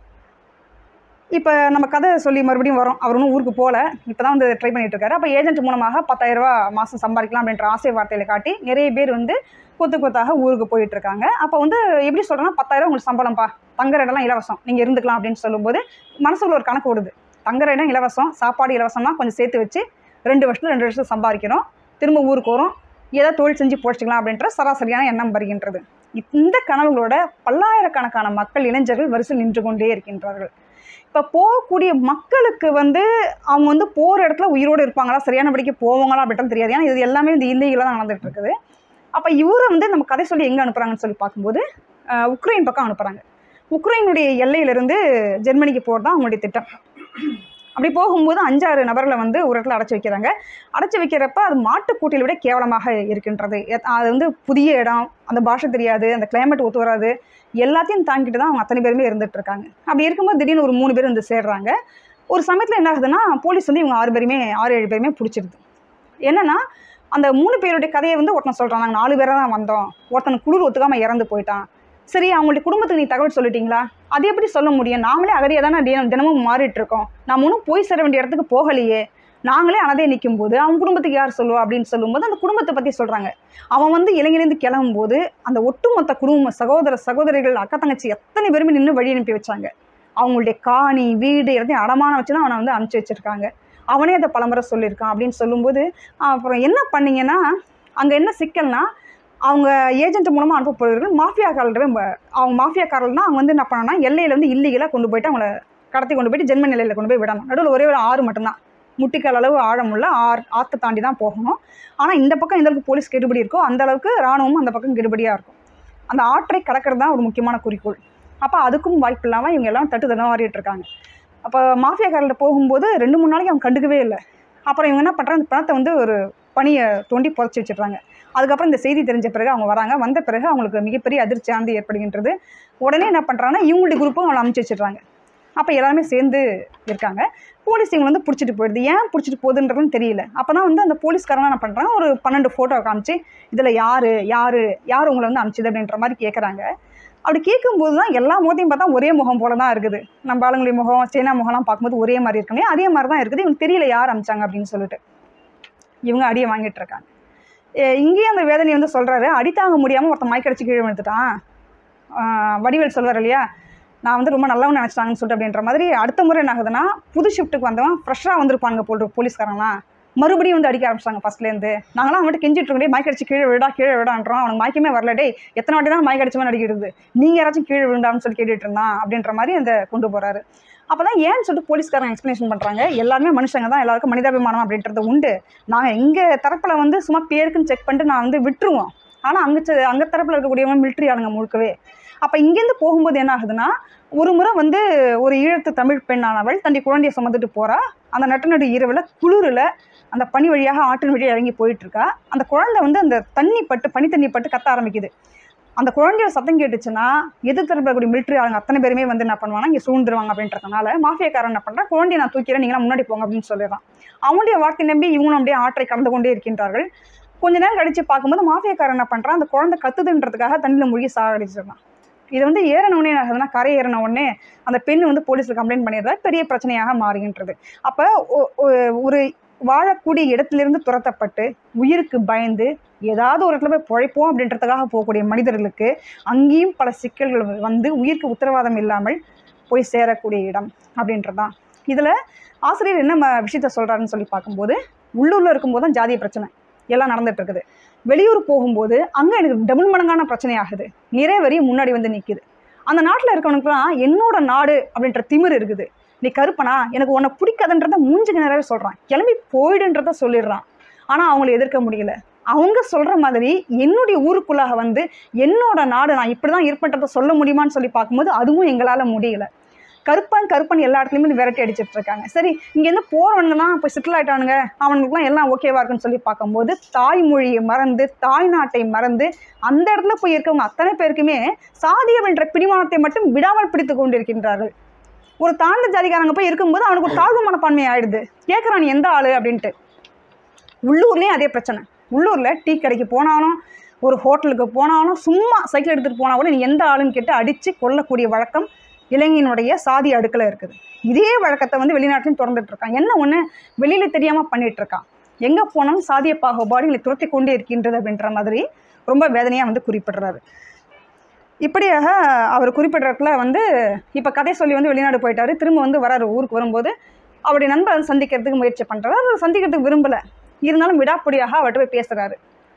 இப்போ நம்ம கதை சொல்லி மறுபடியும் வரோம் அவர் ஒன்றும் ஊருக்கு போகல இப்போ தான் வந்து ட்ரை பண்ணிட்டு இருக்காரு அப்போ ஏஜென்ட் மூலமாக பத்தாயிரம் ரூபாய் மாதம் சம்பாதிக்கலாம் அப்படின்ற ஆசை வார்த்தையில காட்டி நிறைய பேர் வந்து கொத்து கொத்தாக ஊருக்கு போயிட்டு இருக்காங்க அப்போ வந்து எப்படி சொல்கிறேன்னா பத்தாயிரம் உங்களுக்கு சம்பளம்ப்பா தங்குற இடம்லாம் இலவசம் நீங்கள் இருந்துக்கலாம் அப்படின்னு சொல்லும்போது மனசுக்குள்ள ஒரு கணக்கு ஓடுது தங்குற இடம் இலவசம் சாப்பாடு இலவசம்னா கொஞ்சம் சேர்த்து வச்சு ரெண்டு வருஷத்துல ரெண்டு வருஷம் சம்பாதிக்கிறோம் திரும்ப ஊருக்கு வரும் ஏதோ தொழில் செஞ்சு போச்சுக்கலாம் அப்படின்ற சராசரியான எண்ணம் வருகின்றது இந்த கனவுகளோட பல்லாயிரக்கணக்கான மக்கள் இளைஞர்கள் வரிசையில் நின்று கொண்டே இருக்கின்றார்கள் இப்போ போகக்கூடிய மக்களுக்கு வந்து அவங்க வந்து போகிற இடத்துல உயிரோடு இருப்பாங்களா சரியானபடிக்கு போவாங்களா அப்படின்றது தெரியாது ஏன்னா இது எல்லாமே இந்த இல்லீகலாக தான் நடந்துட்டு இருக்குது அப்போ இவரை வந்து நம்ம கதை சொல்லி எங்கே அனுப்புகிறாங்கன்னு சொல்லி பார்க்கும்போது ஆஹ், உக்ரைன் பக்கம் அனுப்புகிறாங்க உக்ரைனுடைய எல்லையிலிருந்து ஜெர்மனிக்கு போகிறது தான் அவங்களுடைய திட்டம் அப்படி போகும்போது அஞ்சாறு நபர்களை வந்து ஒரு இடத்துல அடைச்சி வைக்கிறாங்க அடைச்சி வைக்கிறப்ப அது மாட்டுக்கூட்டில் விட கேவலமாக இருக்கின்றது எத்- அது வந்து புதிய இடம் அந்த பாஷை தெரியாது அந்த climate ஒத்து வராது எல்லாத்தையும் தாங்கிட்டு தான் அவங்க அத்தனை பேருமே இருந்துட்டு இருக்காங்க அப்படி இருக்கும்போது திடீர்னு ஒரு மூணு பேர் வந்து சேர்றாங்க ஒரு சமயத்தில் என்ன ஆகுதுன்னா போலீஸ் வந்து இவங்க ஆறு பேருமே ஆறு ஏழு பேருமே பிடிச்சிருது என்னன்னா அந்த மூணு பேருடைய கதையை வந்து ஒருத்தன் சொல்கிறான் நாங்கள் நாலு பேராக தான் வந்தோம் ஒருத்தன் குளிர் ஒத்துக்காமல் இறந்து போயிட்டான் சரி அவங்களுடைய குடும்பத்துக்கு நீ தகவல் சொல்லிட்டீங்களா அது எப்படி சொல்ல முடியும் நாங்களே அகதியாக தானே தினம் தினமும் மாறிட்டு இருக்கோம் நம்ம ஒன்றும் போய் சேர வேண்டிய இடத்துக்கு போகலையே நாங்களே அனதையை நிற்கும் போது அவன் குடும்பத்துக்கு யார் சொல்லுவா அப்படின்னு சொல்லும்போது அந்த குடும்பத்தை பற்றி சொல்கிறாங்க அவன் வந்து இளைஞலேருந்து கிளம்பும்போது அந்த ஒட்டுமொத்த குடும்பம் சகோதர சகோதரிகள் அக்கா தங்கச்சி எத்தனை பேருமே நின்று வழி அனுப்பி வச்சாங்க அவங்களுடைய காணி வீடு எல்லாத்தையும் அடமானம் வச்சு தான் அவனை வந்து அனுப்பிச்சி வச்சிருக்காங்க அவனே அதை பலமுறை சொல்லியிருக்கான் அப்படின்னு சொல்லும்போது அப்புறம் என்ன பண்ணீங்கன்னா அங்கே என்ன சிக்கல்னா அவங்க ஏஜென்ட் மூலமாக அனுப்பப்படுவர்கள் மாஃபியாக்காரர்களே அவங்க மாஃபியாக்காரர்கள் தான் அவங்க வந்து என்ன பண்ணனா எல்லையில வந்து இல்லீகலாக கொண்டு போயிட்டு அவங்கள கடத்தி கொண்டு போயிட்டு ஜென்மன் நிலையில் கொண்டு போய் விடணும் நடுவில் ஒரே ஒரு ஆறு மட்டும்தான் முட்டிக்கால் அளவு ஆழமுள்ள ஆறு ஆற்றை தாண்டி தான் போகணும் ஆனால் இந்த பக்கம் எந்த அளவுக்கு போலீஸ் கெடுபடி இருக்கோ அந்த அளவுக்கு ராணுவமும் அந்த பக்கம் கெடுபடியாக இருக்கும் அந்த ஆற்றை கடக்கிறது தான் ஒரு முக்கியமான குறிக்கோள் அப்போ அதுக்கும் வாய்ப்பு இல்லாமல் இவங்க எல்லாம் தட்டு தடமாறிட்டு இருக்காங்க அப்போ மாஃபியாக்காரர்கிட்ட போகும்போது ரெண்டு மூணு நாளைக்கு அவங்க கண்டுக்கவே இல்லை அப்புறம் இவங்க என்ன பண்ணுறாங்க அந்த பணத்தை வந்து ஒரு பணியை தோண்டி புதைச்சி வச்சிடுறாங்க அதுக்கப்புறம் இந்த செய்தி தெரிஞ்ச பிறகு அவங்க வராங்க வந்த பிறகு அவங்களுக்கு மிகப்பெரிய அதிர்ச்சி ஆந்து ஏற்படுகின்றது உடனே என்ன பண்ணுறாங்கன்னா இவங்களுடைய குரூப்பும் அவங்களை அனுப்பிச்சி வச்சிடுறாங்க அப்போ எல்லாருமே சேர்ந்து இருக்காங்க போலீஸ் இவங்க வந்து பிடிச்சிட்டு போயிடுது ஏன் பிடிச்சிட்டு போகுதுன்றதுன்னு தெரியல அப்போ தான் வந்து அந்த போலீஸ்காரங்க என்ன பண்ணுறாங்க ஒரு பன்னெண்டு ஃபோட்டோ காமிச்சு இதில் யார் யார் யார் உங்களை வந்து அனுப்பிச்சது அப்படின்ற மாதிரி கேட்குறாங்க அப்படி கேட்கும்போது தான் எல்லா முகத்தையும் பார்த்தா ஒரே முகம் போல தான் இருக்குது நம்ம ஆளுங்களுடைய முகம் சீனா முகம்லாம் பார்க்கும்போது ஒரே மாதிரி இருக்குமே அதே மாதிரி தான் இருக்குது இவங்க தெரியல யார் அமிச்சாங்க அப்படின்னு சொல்லிட்டு இவங்க அடியை வாங்கிட்டு இருக்காங்க எ- இங்கேயும் அந்த வேதனை வந்து சொல்கிறாரு அடி தாங்க முடியாமல் ஒருத்தன் மயக்கடிச்சு கீழே விழுந்துட்டான் ஆஹ் வடிவேல் சொல்வார் இல்லையா நான் வந்து ரொம்ப நல்லவன் நினச்சிட்டாங்கன்னு சொல்லிட்டு அப்படின்ற மாதிரி அடுத்த முறை என்ன ஆகுதுன்னா புது ஷிஃப்ட்டுக்கு வந்தவன் ஃப்ரெஷ்ஷாக வந்திருப்பாங்க போல் போலீஸ்காரங்களாம் மறுபடியும் வந்து அடிக்க ஆரம்பிச்சாங்க ஃபஸ்ட்லேருந்து நாங்களாம் அவன்கிட்ட கெஞ்சிட்டு இருக்கோம் மயக்க அடிச்சு கீழே விடா கீழே விடான்றோம் அவனுக்கு மயக்கமே வரல டேய் எத்தனை வாட்டி தான் மயக்க அடிச்சவன் அடிக்கிறது நீங்கள் யாராச்சும் கீழே விழுந்தான்னு சொல்லி கேட்டுட்டு இருந்தான் அப்படின்ற மாதிரி அந்த கொண்டு போகிறாரு அப்போ தான் ஏன்னு சொல்லிட்டு போலீஸ்காரங்க எக்ஸ்ப்ளனேஷன் பண்ணுறாங்க எல்லாருமே மனுஷங்க தான் எல்லாருக்கும் மனிதாபிமானம் அப்படின்றது உண்டு நாங்கள் எங்கள் தரப்பில் வந்து சும்மா பேருக்குன்னு செக் பண்ணிட்டு நான் வந்து விட்டுருவோம் ஆனால் அங்கே அங்கே தரப்பில் இருக்கக்கூடியவங்க மிலிட்ரி ஆளுங்க முழுக்கவே அப்போ இங்கேருந்து போகும்போது என்ன ஆகுதுன்னா ஒரு முறை வந்து ஒரு ஈழத்து தமிழ் பெண்ணானவள் தன்னுடைய குழந்தையை சுமந்துட்டு போகிறா அந்த நட்டு நடு இரவில் குளிரில் அந்த பனி வழியாக ஆற்றின் வழியாக இறங்கி போயிட்டு இருக்கா அந்த குழந்தை வந்து அந்த தண்ணி பட்டு பனி தண்ணி பட்டு கத்த ஆரம்பிக்குது அந்த குழந்தையோட சத்தம் கேட்டுச்சுன்னா எதிர் தரப்பில் கூடிய மிலிட்ரி ஆளுங்க அத்தனை பேருமே வந்து என்ன பண்ணுவாங்க இங்கே சூழ்ந்துருவாங்க அப்படின்றதுனால மாஃபியாக்காரன் என்ன பண்ணுறா குழந்தைய நான் தூக்கிறேன் நீங்களாம் முன்னாடி போங்க அப்படின்னு சொல்லிடுறான் அவனுடைய வார்த்தை நம்பி இவங்களும் அப்படியே ஆற்றை கடந்து கொண்டே இருக்கின்றார்கள் கொஞ்ச நேரம் கழிச்சு பார்க்கும்போது மாஃபியாக்காரன் என்ன பண்ணுறான் அந்த குழந்தை கத்துதுன்றதுக்காக தண்ணியில் மூழ்கி சாகடிச்சிடறான் இது வந்து ஏறின உடனே என்ன ஆகுதுன்னா கரை ஏறின உடனே அந்த பெண் வந்து போலீஸில் கம்ப்ளைண்ட் பண்ணிடுறா பெரிய பிரச்சனையாக மாறுகின்றது அப்போ ஒரு வாழக்கூடிய இடத்திலிருந்து துரத்தப்பட்டு உயிருக்கு பயந்து ஏதாவது ஒரு இடத்துல போய் பிழைப்போம் அப்படின்றதுக்காக போகக்கூடிய மனிதர்களுக்கு அங்கேயும் பல சிக்கல்கள் வந்து உயிருக்கு உத்தரவாதம் இல்லாமல் போய் சேரக்கூடிய இடம் அப்படின்றது தான் இதில் ஆசிரியர் என்ன ம- விஷயத்த சொல்கிறாருன்னு சொல்லி பார்க்கும்போது உள்ளூரில் இருக்கும்போது தான் ஜாதிய பிரச்சனை எல்லாம் நடந்துட்டு இருக்குது வெளியூர் போகும்போது அங்கே எனக்கு டபுள் மடங்கான பிரச்சனை ஆகுது நிறைய வரி முன்னாடி வந்து நிற்கிது அந்த நாட்டில் இருக்கவனுக்குலாம் என்னோட நாடு அப்படின்ற திமிரு இருக்குது நீ கருப்பனா எனக்கு உன்னை பிடிக்காதுன்றத மூஞ்சுக்கு நிறையவே சொல்கிறான் கிளம்பி போயிடுன்றத சொல்லிடுறான் ஆனால் அவங்கள எதிர்க்க முடியல அவங்க சொல்கிற மாதிரி என்னுடைய ஊருக்குள்ளாக வந்து என்னோட நாடு நான் இப்படி தான் இருப்பேன்றதை சொல்ல முடியுமான்னு சொல்லி பார்க்கும்போது அதுவும் எங்களால் முடியல கருப்பன் கருப்பன் எல்லா இடத்துலையுமே விரட்டி அடிச்சிட்டு இருக்காங்க சரி இங்கேருந்து போகிறவனுங்க தான் இப்போ செட்டில் ஆயிட்டானுங்க அவனுக்குலாம் எல்லாம் ஓகேவா இருக்குன்னு சொல்லி பார்க்கும்போது தாய்மொழியை மறந்து தாய் நாட்டை மறந்து அந்த இடத்துல போய் இருக்கவங்க அத்தனை பேருக்குமே சாதியம் என்ற பிடிமானத்தை மட்டும் விடாமல் பிடித்து கொண்டிருக்கின்றார்கள் ஒரு தாழ்ந்த ஜாதிக்காரங்க போய் இருக்கும்போது அவனுக்கு ஒரு தாழ்வு மனப்பான்மை ஆயிடுது கேட்குறான் நீ எந்த ஆளு அப்படின்ட்டு உள்ளூர்லேயும் அதே பிரச்சனை உள்ளூரில் டீ கடைக்கு போனாலும் ஒரு ஹோட்டலுக்கு போனாலும் சும்மா சைக்கிள் எடுத்துகிட்டு போனால் கூட நீ எந்த ஆளுன்னு கேட்டு அடித்து கொல்லக்கூடிய வழக்கம் இளைஞனுடைய சாதி அடுக்கில் இருக்குது இதே வழக்கத்தை வந்து வெளிநாட்டிலையும் திறந்துட்டு இருக்கான் என்ன ஒன்று வெளியில் தெரியாமல் பண்ணிட்டு இருக்கான் எங்கே போனாலும் சாதிய பாகுபாடு எங்களை துரத்தி கொண்டே இருக்கின்றது அப்படின்ற மாதிரி ரொம்ப வேதனையாக வந்து குறிப்பிடுறாரு இப்படியாக அவர் குறிப்பிடறதுல வந்து இப்போ கதை சொல்லி வந்து வெளிநாடு போயிட்டாரு திரும்ப வந்து வராரு ஊருக்கு வரும்போது அவருடைய நண்பரை வந்து சந்திக்கிறதுக்கு முயற்சி பண்ணுறாரு அவர் சந்திக்கிறதுக்கு விரும்பலை இருந்தாலும் விடாப்பிடியாக அவர்கிட்ட போய் பேசுகிறாரு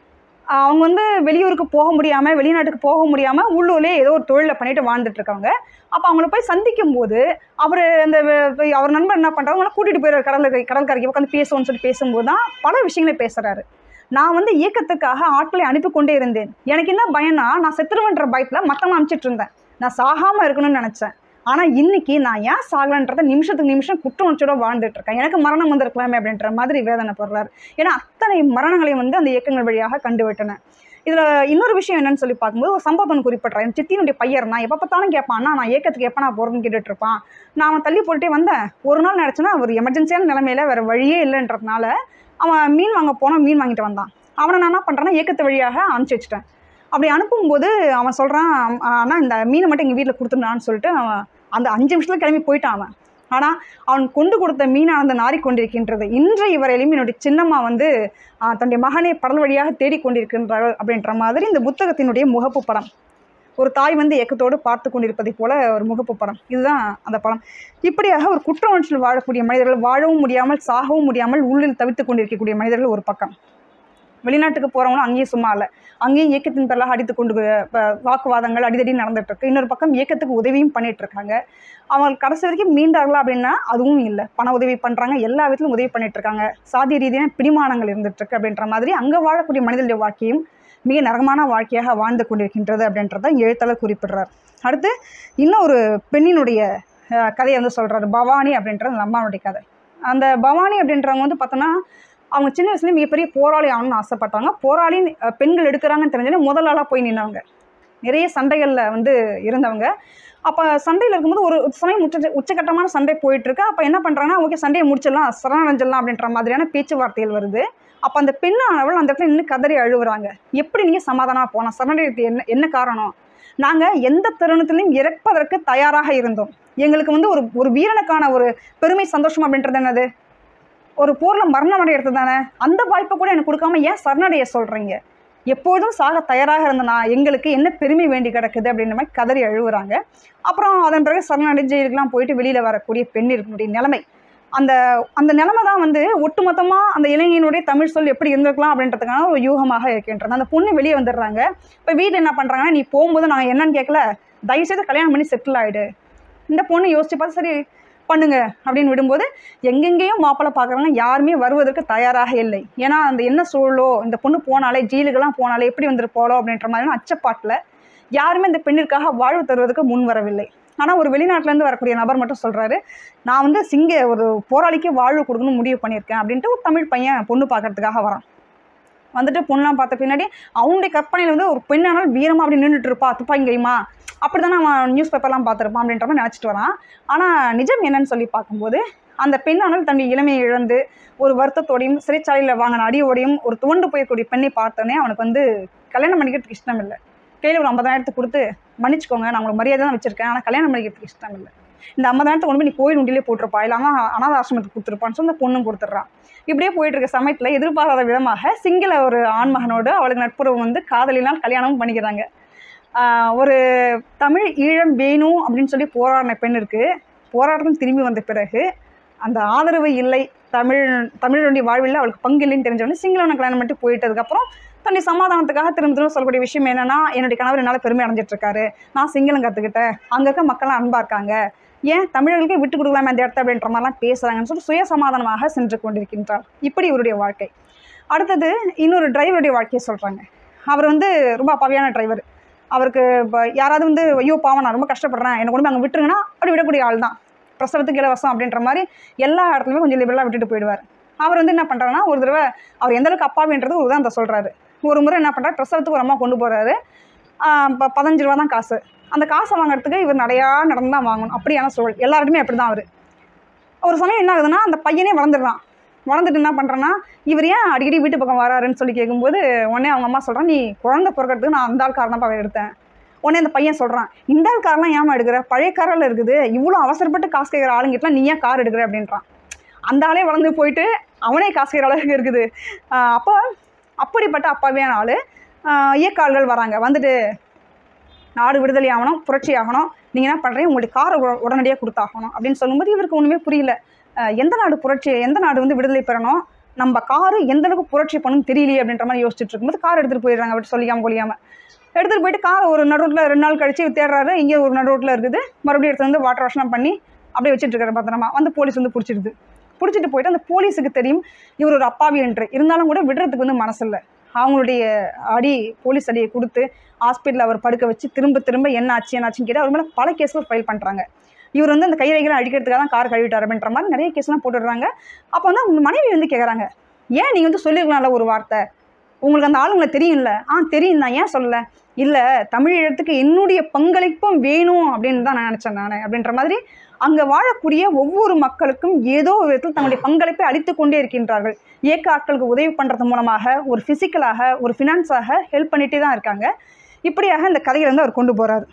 அவங்க வந்து வெளியூருக்கு போக முடியாமல் வெளிநாட்டுக்கு போக முடியாமல் உள்ளூர்லேயே ஏதோ ஒரு தொழிலை பண்ணிட்டு வாழ்ந்துட்டு இருக்காங்க அப்போ அவங்கள போய் சந்திக்கும் போது அவர் அந்த வ- அவர் நண்பர் என்ன பண்ணுறாரு அவங்கள கூட்டிகிட்டு போயிடுற கடற்கரை கடற்கரைக்கு உட்காந்து பேசுவோம்னு சொல்லி பேசும்போது தான் பல விஷயங்களை பேசுகிறாரு நான் வந்து இயக்கத்துக்காக ஆட்களை அனுப்பி கொண்டே இருந்தேன் எனக்கு என்ன பயம்னா நான் செத்துருவேன்ற பயத்தில் மற்றவங்க அனுப்பிச்சிட்டு இருந்தேன் நான் சாகாமல் இருக்கணும்னு நினச்சேன் ஆனால் இன்னைக்கு நான் ஏன் சாகலன்றதை நிமிஷத்துக்கு நிமிஷம் குற்ற உணர்ச்சியோட வாழ்ந்துட்டு இருக்கேன் எனக்கு மரணம் வந்திருக்கலாமே அப்படின்ற மாதிரி வேதனை போடுறாரு ஏன்னா அத்தனை மரணங்களையும் வந்து அந்த இயக்கங்கள் வழியாக கண்டுவிட்டன இதில் இன்னொரு விஷயம் என்னன்னு சொல்லி பார்க்கும்போது ஒரு சம்பவம் ஒன்று குறிப்பிட்றேன் என் சித்தினுடைய பையன் தான் எப்போ பார்த்தாலும் கேட்பான் "அண்ணா, நான் இயக்கத்துக்கு எப்போ நான் போகிறேன்னு கேட்டுட்டு இருப்பான் நான் அவன் தள்ளி போட்டுட்டே வந்தேன் ஒரு நாள் நினச்சேன்னா ஒரு எமர்ஜென்சியான நிலமையில வேறு வழியே இல்லைன்றதுனால அவன் மீன் வாங்க போனால் மீன் வாங்கிட்டு வந்தான் அவனை நான் என்ன பண்ணுறேன்னா இயக்கத்து வழியாக அனுப்பிச்சி வச்சுட்டேன் அப்படி அனுப்பும்போது அவன் சொல்கிறான் அண்ணா இந்த மீனை மட்டும் எங்கள் வீட்டில் கொடுத்துருந்தான்னு சொல்லிட்டு அவன் அந்த அஞ்சு நிமிஷத்தில் கிளம்பி போயிட்டான் அவன் ஆனால் அவன் கொண்டு கொடுத்த மீனானது நாறிக்கொண்டிருக்கின்றது இன்றைய வரையிலும் என்னுடைய சின்னம்மா வந்து ஆஹ், தன்னுடைய மகனை படல் வழியாக தேடிக்கொண்டிருக்கின்றார்கள் அப்படின்ற மாதிரி இந்த புத்தகத்தினுடைய முகப்பு படம் ஒரு தாய் வந்து ஏக்கத்தோடு பார்த்து கொண்டிருப்பதை போல ஒரு முகப்பு படம் இதுதான் அந்த படம் இப்படியாக ஒரு குற்ற உணர்ச்சியில் வாழக்கூடிய மனிதர்கள் வாழவும் முடியாமல் சாகவும் முடியாமல் உள்ளில் தவித்துக் கொண்டிருக்கக்கூடிய மனிதர்கள் ஒரு பக்கம் வெளிநாட்டுக்கு போகிறவங்களும் அங்கேயும் சும்மா இல்லை அங்கேயும் இயக்கத்தின் பேரில் அடித்து கொண்டு ப- வாக்குவாதங்கள் அடிதடி நடந்துட்டு இருக்கு இன்னொரு பக்கம் இயக்கத்துக்கு உதவியும் பண்ணிட்டு இருக்காங்க அவங்க கடைசி வரைக்கும் மீண்டார்களா அப்படின்னா அதுவும் இல்லை பண உதவி பண்ணுறாங்க எல்லா விதத்திலும் உதவி பண்ணிட்டு இருக்காங்க சாதிய ரீதியான பிடிமானங்கள் இருந்துட்டு இருக்கு அப்படின்ற மாதிரி அங்கே வாழக்கூடிய மனிதனுடைய வாழ்க்கையும் மிக நரகமான வாழ்க்கையாக வாழ்ந்து கொண்டிருக்கின்றது அப்படின்றத இங்க எழுத்தாளர் குறிப்பிடுறார் அடுத்து இன்னும் ஒரு பெண்ணினுடைய அஹ், கதையை வந்து சொல்றாரு பவானி அப்படின்ற அந்த அம்மாவுடைய கதை அந்த பவானி அப்படின்றவங்க வந்து பார்த்தோன்னா அவங்க சின்ன வயசுலேயே மிகப்பெரிய போராளி ஆகணும்னு ஆசைப்பட்டாங்க போராளி அஹ், பெண்கள் எடுக்கிறாங்கன்னு தெரிஞ்சோடனே முதல் ஆளாக போய் நின்னவங்க நிறைய சண்டைகளில் வந்து இருந்தவங்க அப்போ சண்டையில் இருக்கும்போது ஒரு சமயம் உச்ச உச்சகட்டமான சண்டை போயிட்டு இருக்கு அப்போ என்ன பண்ணுறாங்கன்னா ஓகே சண்டையை முடிச்சிடலாம் சரணடைஞ்சிடலாம் அப்படின்ற மாதிரியான பேச்சுவார்த்தைகள் வருது அப்போ அந்த பெண்ணானவள் அந்த இடத்துல நின்று கதறி அழுகுறாங்க எப்படி நீங்கள் சமாதானமாக போகலாம் சரணடைறது என்ன என்ன காரணம் நாங்கள் எந்த தருணத்திலையும் இறப்பதற்கு தயாராக இருந்தோம் எங்களுக்கு வந்து ஒரு ஒரு வீரனுக்கான ஒரு பெருமை சந்தோஷம் அப்படின்றது என்னது ஒரு போரில் மரணம் அடையிறது தானே அந்த வாய்ப்பை கூட எனக்கு கொடுக்காம ஏன் சரணடைய சொல்கிறீங்க எப்பொழுதும் சாக தயாராக இருந்த நான் எங்களுக்கு என்ன பெருமை வேண்டி கிடக்குது அப்படின்ற மாதிரி கதறி அழுகுறாங்க அப்புறம் அதன் பிறகு சரணடைஞ்சு ஜெயிலுக்குலாம் போயிட்டு வெளியில் வரக்கூடிய பெண் இருக்கக்கூடிய நிலைமை அந்த அந்த நிலைமை தான் வந்து ஒட்டுமொத்தமாக அந்த இளைஞனுடைய தமிழ் சொல் எப்படி இருந்திருக்கலாம் அப்படின்றதுக்கான ஒரு யூகமாக இருக்கின்றது அந்த பொண்ணு வெளியே வந்துடுறாங்க இப்போ வீட்டில் என்ன பண்ணுறாங்கன்னா நீ போகும்போது நாங்கள் என்னன்னு கேட்கல தயவுசெய்து கல்யாணம் பண்ணி செட்டில் ஆகிடு இந்த பொண்ணு யோசிச்சு பார்த்து சரி பண்ணுங்க அப்படின்னு விடும்போது எங்கெங்கேயோ மாப்பிள்ளை பார்க்குறாங்க யாருமே வருவதற்கு தயாராக இல்லை ஏன்னா அந்த என்ன சூழலோ இந்த பொண்ணு போனாலே ஜெயிலுக்கெல்லாம் போனாலே எப்படி வந்துட்டு போலோ அப்படின்ற மாதிரியான அச்சப்பாட்டில் யாருமே இந்த பெண்ணிற்காக வாழ்வு தருவதற்கு முன் வரவில்லை ஆனால் ஒரு வெளிநாட்டிலேருந்து வரக்கூடிய நபர் மட்டும் சொல்கிறாரு நான் வந்து சிங்க ஒரு போராளிக்கு வாழ்வு கொடுக்கணும்னு முடிவு பண்ணியிருக்கேன் அப்படின்ட்டு ஒரு தமிழ் பையன் பொண்ணு பார்க்கறதுக்காக வரான் வந்துட்டு பொண்ணெலாம் பார்த்த பின்னாடி அவனுடைய கற்பனையில் வந்து ஒரு பெண்ணானால் வீரமாக அப்படி நின்றுட்டு இருப்பா துப்பாக்கி கைமா அப்படி தானே அவன் நியூஸ் பேப்பர்லாம் பார்த்துருப்பான் அப்படின்ற மாதிரி நினச்சிட்டு வரான் ஆனால் நிஜம் என்னன்னு சொல்லி பார்க்கும்போது அந்த பெண்ணானால் தன்னுடைய இளமையை இழந்து ஒரு வருத்தத்தோடையும் சிறைச்சாலையில் வாங்கின அடியோடையும் ஒரு துவண்டு போயக்கூடிய பெண்ணை பார்த்தோன்னே அவனுக்கு வந்து கல்யாணம் பண்ணிக்கிறதுக்கு இஷ்டம் இல்லை கையில் ஒரு ஐம்பதாயிரத்து கொடுத்து மன்னிச்சுக்கோங்க நான் உங்களுக்கு மரியாதை தான் வச்சிருக்கேன் ஆனால் கல்யாணம் பண்ணிக்கிறதுக்கு இஷ்டம் இல்லை இந்த ஐம்பதாயிரத்தை கொண்டு போய் நீ கோயில் உண்டிலே போட்டிருப்பா இல்லாமல் அனாத ஆசிரமத்துக்கு கொடுத்துருப்பான்னு சொல்லி அந்த பொண்ணும் கொடுத்துட்றான் இப்படியே போயிட்டு இருக்க சமயத்தில் எதிர்பாராத விதமாக சிங்கள ஒரு ஆண்மகனோடு அவளுக்கு நட்புறவு வந்து காதலினால் கல்யாணமும் பண்ணிக்கிறாங்க ஆஹ் ஒரு தமிழ் ஈழம் வேணும் அப்படின்னு சொல்லி போராடின பெண் இருக்கு போராட்டம் திரும்பி வந்த பிறகு அந்த ஆதரவு இல்லை தமிழ் தமிழனுடைய வாழ்வில் அவளுக்கு பங்கு இல்லைன்னு தெரிஞ்சவொடனே சிங்களவனை கல்யாணம் பண்ணிட்டு போயிட்டதுக்கப்புறம் தன்னுடைய சமாதானத்துக்காக திரும்ப திரும்ப சொல்லக்கூடிய விஷயம் என்னன்னா என்னுடைய கணவர் என்னால் பெருமை அடைஞ்சிட்டு இருக்காரு நான் சிங்களம் கற்றுக்கிட்டேன் அங்கே இருக்க மக்கள்லாம் அன்பாக இருக்காங்க ஏன் தமிழர்களுக்கே விட்டு கொடுக்கலாமே அந்த இடத்த அப்படின்ற மாதிரிலாம் பேசுகிறாங்கன்னு சொல்லி சுய சமாதானமாக சென்று கொண்டிருக்கின்றார் இப்படி இவருடைய வாழ்க்கை அடுத்தது இன்னொரு டிரைவருடைய வாழ்க்கையை சொல்கிறாங்க அவர் வந்து ரொம்ப அப்பாவியான டிரைவர் அவருக்கு இப்போ யாராவது வந்து ஐயோ பாவம் நான் ரொம்ப கஷ்டப்படுறேன் எனக்கு கொண்டு போய் அங்கே விட்டுருங்கன்னா அப்படி விடக்கூடிய ஆள் தான் பிரசவத்துக்கு இலவசம் அப்படின்ற மாதிரி எல்லா இடத்துலையுமே கொஞ்சம் லிபரலாக விட்டுட்டு போயிடுவார் அவர் வந்து என்ன பண்ணுறாருன்னா ஒரு தடவை அவர் எந்த அளவுக்கு அப்பாவின்றது ஒரு தான் சொல்கிறாரு ஒரு முறை என்ன பண்ணுறாரு பிரசவத்துக்கு ஒரு அம்மா கொண்டு போகிறாரு இப்போ பதினஞ்சு ரூபா தான் காசு அந்த காசை வாங்குறதுக்கு இவர் நடையா நடந்து தான் வாங்கணும் அப்படியான சூழல் எல்லாருமே அப்படி தான் அவர் ஒரு சமயம் என்ன ஆகுதுன்னா அந்த பையனே வளர்ந்துடுறான் வளர்ந்துட்டு என்ன பண்ணுறேன்னா இவர் ஏன் அடிக்கடி வீட்டு பக்கம் வராருன்னு சொல்லி கேட்கும்போது உடனே அவங்க அம்மா சொல்கிறான் நீ குழந்தை பிறக்கிறதுக்கு நான் அந்த ஆள் கார் தான் எடுத்தேன் உடனே அந்த பையன் சொல்கிறான் இந்த ஆள் கார்லாம் ஏமா எடுக்கிற பழைய காரில் இருக்குது இவ்வளோ அவசரப்பட்டு காசு கேட்குற ஆளுங்கிட்டலாம் நீ ஏன் கார் எடுக்கிற அப்படின்றான் அந்த ஆளே வளர்ந்து போயிட்டு அவனே காசு கேட்குற அளவுக்கு இருக்குது ஆஹ் அப்போ அப்படிப்பட்ட அப்பாவியான ஆள் இயக்காளர்கள் வராங்க வந்துட்டு நாடு விடுதலை ஆகணும் புரட்சி ஆகணும் நீங்கள் என்ன பண்ணுறீங்க உங்களுடைய காரை உட- உடனடியாக கொடுத்தாகணும் அப்படின்னு சொல்லும்போது இவருக்கு ஒன்றுமே புரியல அஹ் எந்த நாடு புரட்சி எந்த நாடு வந்து விடுதலை பெறணும் நம்ம காரு எந்த அளவுக்கு புரட்சி பண்ணணும் தெரியலையே அப்படின்ற மாதிரி யோசிச்சுட்டு இருக்கும்போது கார் எடுத்துகிட்டு போயிடுறாங்க அப்படி சொல்லிக்காம கொள்ளியாமல் எடுத்துகிட்டு போயிட்டு கார் ஒரு நடு ரோட்டில் ரெண்டு நாள் கழிச்சு தேடுறாரு இங்கே ஒரு நடு ரோட்டில் இருக்குது மறுபடியும் எடுத்து வந்து வாட்டர் வாஷ்லாம் பண்ணி அப்படியே வச்சுட்டு இருக்காரு பத்திரமா வந்து போலீஸ் வந்து பிடிச்சிடுது பிடிச்சிட்டு போயிட்டு அந்த போலீஸுக்கு தெரியும் இவர் ஒரு அப்பாவி என்று இருந்தாலும் கூட விடுறதுக்கு வந்து மனசு இல்லை அவங்களுடைய அடி போலீஸ் அடியை கொடுத்து ஹாஸ்பிட்டலில் அவர் படுக்க வச்சு திரும்ப திரும்ப என்ன ஆச்சு என்ன ஆச்சுன்னு கேட்டு அவர் மேலே பல கேஸ்கள் ஃபைல் பண்ணுறாங்க இவர் வந்து அந்த கைரேகைகளை அடிக்கிறதுக்காக தான் கார் கழுவிட்டார் அப்படின்ற மாதிரி நிறைய கேஸ்லாம் போட்டுடுறாங்க அப்போ வந்து அவங்க மனைவி வந்து கேட்குறாங்க ஏன் நீங்கள் வந்து சொல்லிருக்கலாம்ல ஒரு வார்த்தை உங்களுக்கு அந்த ஆளுங்களை தெரியும்ல ஆ தெரியும் தான் ஏன் சொல்லலை இல்லை தமிழ் எழுத்துக்கு என்னுடைய பங்களிப்பும் வேணும் அப்படின்னு தான் நான் நினச்சேன் நான் அப்படின்ற மாதிரி அங்கே வாழக்கூடிய ஒவ்வொரு மக்களுக்கும் ஏதோ ஒரு விதத்தில் தங்களுடைய பங்களிப்பை அளித்து கொண்டே இருக்கின்றார்கள் இயக்க ஆட்களுக்கு உதவி பண்ணுறது மூலமாக ஒரு ஃபிசிக்கலாக ஒரு ஃபினான்ஸாக ஹெல்ப் பண்ணிகிட்டே தான் இருக்காங்க இப்படியாக இந்த கதையை வந்து அவர் கொண்டு போகிறார்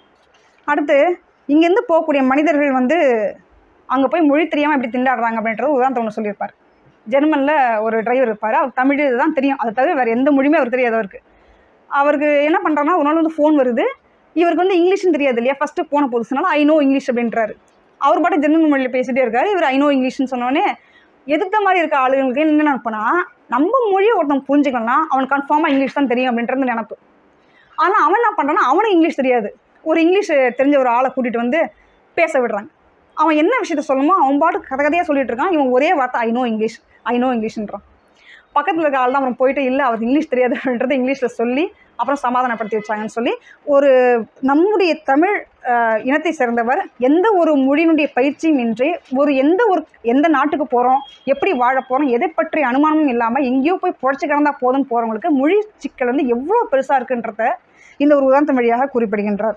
அடுத்து இங்கேருந்து போகக்கூடிய மனிதர்கள் வந்து அங்கே போய் மொழி தெரியாமல் எப்படி திண்டாடுறாங்க அப்படின்றது உதாரணத்தை ஒன்று சொல்லியிருப்பார் ஜெர்மனில் ஒரு டிரைவர் இருப்பார் அவர் தமிழ் தான் தெரியும் அதை தவிர வேறு எந்த மொழியுமே அவர் தெரியாது அவருக்கு அவருக்கு என்ன பண்ணுறாருன்னா ஒரு நாள் வந்து ஃபோன் வருது இவருக்கு வந்து இங்கிலீஷ்னு தெரியாது இல்லையா ஃபஸ்ட்டு போன புதுசுனால ஐ நோ இங்கிலீஷ் அப்படின்றாரு அவர் பாட்டு ஜெர்மன் மொழியில் பேசிட்டே இருக்காரு இவர் ஐ நோ இங்கிலீஷ்னு சொன்னோடனே எதிர்த்த மாதிரி இருக்க ஆளுங்களுக்கு என்ன நினைப்புனா நம்ம மொழியை ஒருத்தன் புரிஞ்சுக்கணும்னா அவனுக்கு கன்ஃபார்மாக இங்கிலீஷ் தான் தெரியும் அப்படின்றது நினப்பு ஆனால் அவன் என்ன பண்ணுறான்னா அவனுக்கு இங்கிலீஷ் தெரியாது ஒரு இங்கிலீஷ் தெரிஞ்ச ஒரு ஆளை கூட்டிகிட்டு வந்து பேச விடுறாங்க அவன் என்ன விஷயத்த சொல்லணுமோ அவன் பாட்டு கதை கதையாக சொல்லிட்டு இருக்கான் இவன் ஒரே வார்த்தை I know English I know இங்கிலீஷ்ன்றான் பக்கத்தில் இருக்க ஆள் தான் அப்புறம் போயிட்டு இல்லை அவருக்கு இங்கிலீஷ் தெரியாது அப்படின்றத இங்கிலீஷில் சொல்லி அப்புறம் சமாதானப்படுத்தி வச்சாங்கன்னு சொல்லி ஒரு நம்முடைய தமிழ் அஹ், இனத்தை சேர்ந்தவர் எந்த ஒரு மொழியினுடைய பயிற்சியும் இன்றி ஒரு எந்த ஒரு எந்த நாட்டுக்கு போகிறோம் எப்படி வாழ போகிறோம் எதை பற்றி அனுமானமும் இல்லாமல் எங்கேயோ போய் புழைச்சி கிடந்தா போதும் போகிறவங்களுக்கு மொழி சிக்கல் வந்து எவ்வளோ பெருசாக இருக்குன்றத இந்த ஒரு உதாரணத்தின் வழியாக குறிப்பிடுகின்றார்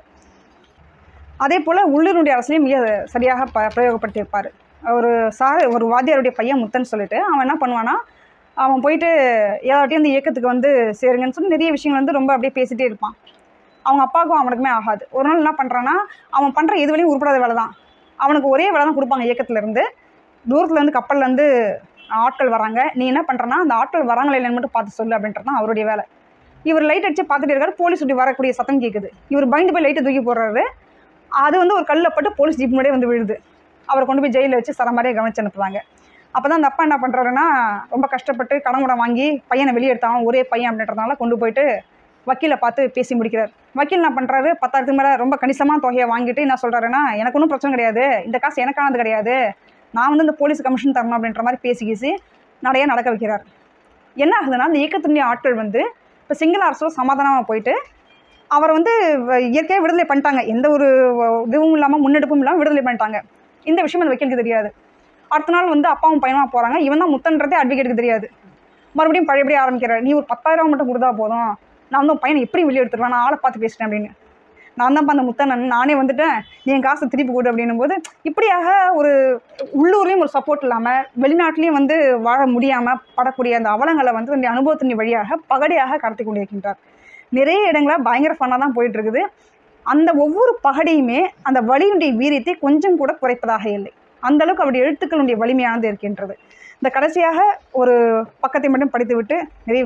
அதே போல் உள்ளூருடைய அரசியலையும் மிக சரியாக ப பிரயோகப்படுத்தியிருப்பார் ஒரு சார் ஒரு வாத்தியாருடைய பையன் முத்தன் சொல்லிட்டு அவன் என்ன பண்ணுவான்னா அவன் போயிட்டு யார்கிட்டயும் இந்த இயக்கத்துக்கு வந்து சேருங்கன்னு சொல்லி நிறைய விஷயங்கள் வந்து ரொம்ப அப்படியே பேசிகிட்டே இருப்பான் அவங்க அப்பாவுக்கும் அவனுக்குமே ஆகாது ஒரு நாள் என்ன பண்ணுறான்னா அவன் பண்ணுற எது வேலையும் உருப்படாத வேலை தான் அவனுக்கு ஒரே வேலை தான் கொடுப்பாங்க இயக்கத்துலேருந்து தூரத்துலேருந்து கப்பல்லேருந்து ஆட்கள் வராங்க நீ என்ன பண்ணுறனா அந்த ஆட்கள் வராங்களா இல்லைன்னு மட்டும் பார்த்து சொல்லு அப்படின்றது தான் அவருடைய வேலை இவர் லைட் அடிச்சு பார்த்துட்டு இருக்காரு போலீஸ் இப்படி வரக்கூடிய சத்தம் கேட்குது இவர் பயந்து போய் லைட்டை தூக்கி போடுறாரு அது வந்து ஒரு கல்லில் பட்டு போலீஸ் ஜீப் முன்னாடியே வந்து விழுது அவரை கொண்டு போய் ஜெயிலில் வச்சு சர மாதிரியே கவனிச்சு அனுப்புவாங்க அப்போ தான் அந்த அப்பா என்ன பண்ணுறாருன்னா ரொம்ப கஷ்டப்பட்டு கடன் கூட வாங்கி பையனை வெளியே எடுத்தான் ஒரே பையன் அப்படின்றதுனால கொண்டு போயிட்டு வக்கீலை பார்த்து பேசி முடிக்கிறார் வக்கீல் என்ன பண்ணுறாரு பத்தாயிரத்துக்கு மேலே ரொம்ப கணிசமான தொகையை வாங்கிட்டு என்ன சொல்கிறாருன்னா எனக்கு ஒன்றும் பிரச்சனை கிடையாது இந்த காசு எனக்கானது கிடையாது நான் வந்து இந்த போலீஸ் கமிஷன் தரணும் அப்படின்ற மாதிரி பேசி பேசி நடைய நடக்க வைக்கிறார் என்ன ஆகுதுன்னா அந்த இயக்கத்தினுடைய ஆட்கள் வந்து இப்போ சிங்கள அரசோ சமாதானமாக போயிட்டு அவரை வந்து வ- இயற்கையாக விடுதலை பண்ணிட்டாங்க எந்த ஒரு வ- இதுவும் இல்லாமல் முன்னெடுப்பும் இல்லாமல் விடுதலை பண்ணிட்டாங்க இந்த விஷயம் அந்த வக்கீலுக்கு தெரியாது அடுத்த நாள் வந்து அப்பாவும் பையனுமா போகிறாங்க இவன் தான் முத்தன்றதே அட்வொகேட்டுக்கு தெரியாது மறுபடியும் பழையபடி ஆரம்பிக்கிறார் நீ ஒரு பத்தாயிரம் மட்டும் கொடுத்தா போதும் நான் வந்து உன் பையனை எப்படி வெளியே எடுத்துருவேன் நான் ஆளை பார்த்து பேசிட்டேன் அப்படின்னு நான் தான்ப்பா அந்த முத்தண்ணன் நானே வந்துட்டேன் நீ என் காசை திருப்பி கொடு அப்படின்னும் போது இப்படியாக ஒரு உள்ளூர்லேயும் ஒரு சப்போர்ட் இல்லாமல் வெளிநாட்டிலையும் வந்து வாழ முடியாமல் படக்கூடிய அந்த அவலங்களை வந்து தன்னுடைய அனுபவத்தின் வழியாக பகடையாக கடத்தி கொண்டிருக்கின்றார் நிறைய இடங்களில் பயங்கர ஃபன்னாக தான் போயிட்டு இருக்குது அந்த ஒவ்வொரு பகடையுமே அந்த வலியினுடைய வீரியத்தை கொஞ்சம் கூட குறைப்பதாக இல்லை அந்த அளவுக்கு அவருடைய எழுத்துக்களுடைய வலிமையானது இருக்கின்றது இந்த கடைசியாக ஒரு பக்கத்தை மட்டும் படித்துவிட்டு நிறைய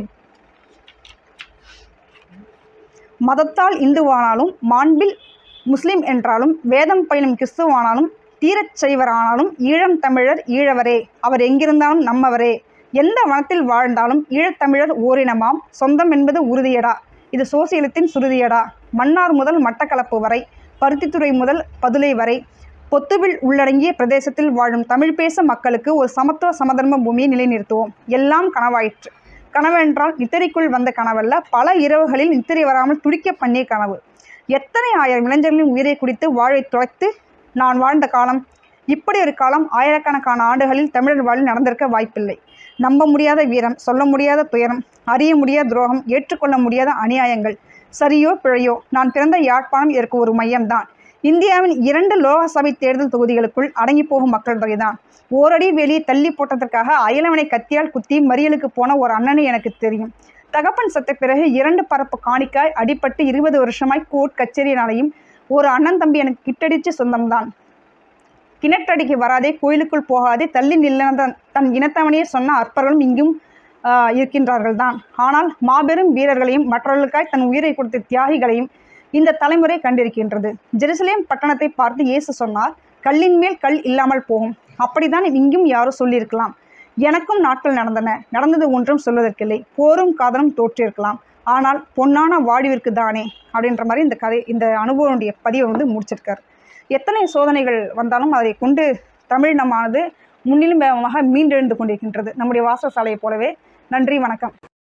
மதத்தால் இந்துவானாலும் மாண்பில் முஸ்லிம் என்றாலும் வேதம் பயிலும் கிறிஸ்துவானாலும் தீரச் செய்வரானாலும் ஈழம் தமிழர் ஈழவரே அவர் எங்கிருந்தாலும் நம்மவரே எந்த வனத்தில் வாழ்ந்தாலும் ஈழத்தமிழர் ஓரினமாம் சொந்தம் என்பது உறுதியடா இது சோசியலத்தின் சுருதியடா மன்னார் முதல் மட்டக்களப்பு வரை பருத்தித்துறை முதல் பதுளை வரை பொத்துவில் உள்ளடங்கிய பிரதேசத்தில் வாழும் தமிழ் பேசும் மக்களுக்கு ஒரு சமத்துவ சமதர்ம பூமியை நிலைநிறுத்துவோம் எல்லாம் கனவாயிற்று கனவென்றால் நித்திரைக்குள் வந்த கனவல்ல பல இரவுகளில் நித்திரை வராமல் துடிக்க பண்ணிய கனவு எத்தனை ஆயிரம் இளைஞர்களின் உயிரை குடித்து வாழை துளைத்து நான் வாழ்ந்த காலம் இப்படி ஒரு காலம் ஆயிரக்கணக்கான ஆண்டுகளில் தமிழர் வாழ்வில் நடந்திருக்க வாய்ப்பில்லை நம்ப முடியாத வீரம் சொல்ல முடியாத துயரம் அறிய முடியாத துரோகம் ஏற்றுக்கொள்ள முடியாத அநியாயங்கள் சரியோ பிழையோ நான் பிறந்த யாழ்ப்பாணம் இதற்கு ஒரு மையம்தான் இந்தியாவின் இரண்டு லோகசபை தேர்தல் தொகுதிகளுக்குள் அடங்கி போகும் மக்கள் தொகைதான் ஓரடி வெளியே தள்ளி போட்டதற்காக அயலவனை கத்தியால் குத்தி மறியலுக்கு போன ஒரு அண்ணனை எனக்கு தெரியும் தகப்பன் சத்த பிறகு இரண்டு பரப்பு காணிக்காய் அடிபட்டு இருபது வருஷமாய் கோர்ட் கச்சேரியினாலையும் ஒரு அண்ணன் தம்பி எனக்கு கிட்டடிச்சு சொந்தம்தான் கிணற்றடிக்கு வராதே கோயிலுக்குள் போகாதே தள்ளி நில்லன தன் தன் இனத்தவனையே சொன்ன அற்பர்களும் இங்கும் ஆஹ், இருக்கின்றார்கள் தான் ஆனால் மாபெரும் வீரர்களையும் மற்றவர்களுக்காய் தன் உயிரை கொடுத்த தியாகிகளையும் இந்த தலைமுறை கண்டிருக்கின்றது ஜெருசலேம் பட்டணத்தை பார்த்து இயேசு சொன்னார் கல்லின் மேல் கல் இல்லாமல் போகும் அப்படித்தான் இங்கும் யாரோ சொல்லியிருக்கலாம் எனக்கும் நாட்கள் நடந்தன நடந்தது ஒன்றும் சொல்வதற்கில்லை போரும் காதலும் தோற்றிருக்கலாம் ஆனால் பொன்னான வாழ்விற்கு தானே அப்படின்ற மாதிரி இந்த கதை இந்த அனுபவனுடைய பதிவை வந்து முடிச்சிருக்காரு எத்தனை சோதனைகள் வந்தாலும் அதை கொண்டு தமிழ் நம்மானது முன்னிலும் வேகமாக மீண்டெழுந்து கொண்டிருக்கின்றது நம்முடைய வாசசாலையை போலவே நன்றி வணக்கம்